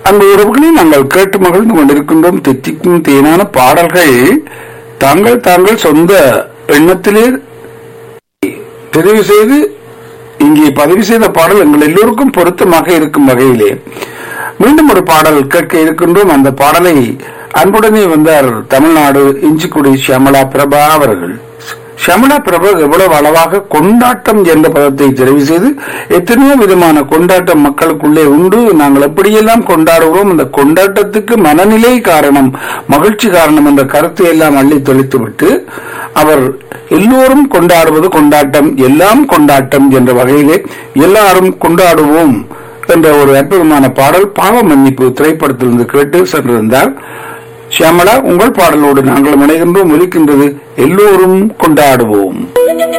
அந்த உறவுகளை நாங்கள் கேட்டு மகிழ்ந்து கொண்டிருக்கின்றோம் தித்திக்கும் தேனான பாடல்கள் தாங்கள் தாங்கள் சொந்த எண்ணத்திலே தெரிவு செய்து இங்கே பதிவு செய்த பாடல் எங்கள் எல்லோருக்கும் பொருத்தமாக இருக்கும் வகையிலே மீண்டும் ஒரு பாடல் கேட்க இருக்கின்றோம் அந்த பாடலை அன்புடனே வந்தார் தமிழ்நாடு இஞ்சிக்குடி ஷியாமலா பிரபா அவர்கள் ஷியாமலா பிரபா எவ்வளவு அளவாக கொண்டாட்டம் என்ற பதத்தை தெரிவு செய்து எத்தனையோ விதமான கொண்டாட்டம் மக்களுக்குள்ளே உண்டு நாங்கள் எப்படியெல்லாம் கொண்டாடுகிறோம் அந்த கொண்டாட்டத்துக்கு மனநிலை காரணம் மகிழ்ச்சி காரணம் என்ற கருத்தை எல்லாம் அள்ளி தொலைத்துவிட்டு அவர் எல்லோரும் கொண்டாடுவது கொண்டாட்டம் எல்லாம் கொண்டாட்டம் என்ற வகையிலே எல்லாரும் கொண்டாடுவோம் என்ற ஒரு அற்புதமான பாடல் பாவ மன்னிப்பு திரைப்படத்திலிருந்து கேட்டு சென்றிருந்தார் ஷியாமலா உங்கள் பாடலோடு நாங்கள் இணைகின்றோம் ஒலிக்கின்றது எல்லோரும் கொண்டாடுவோம்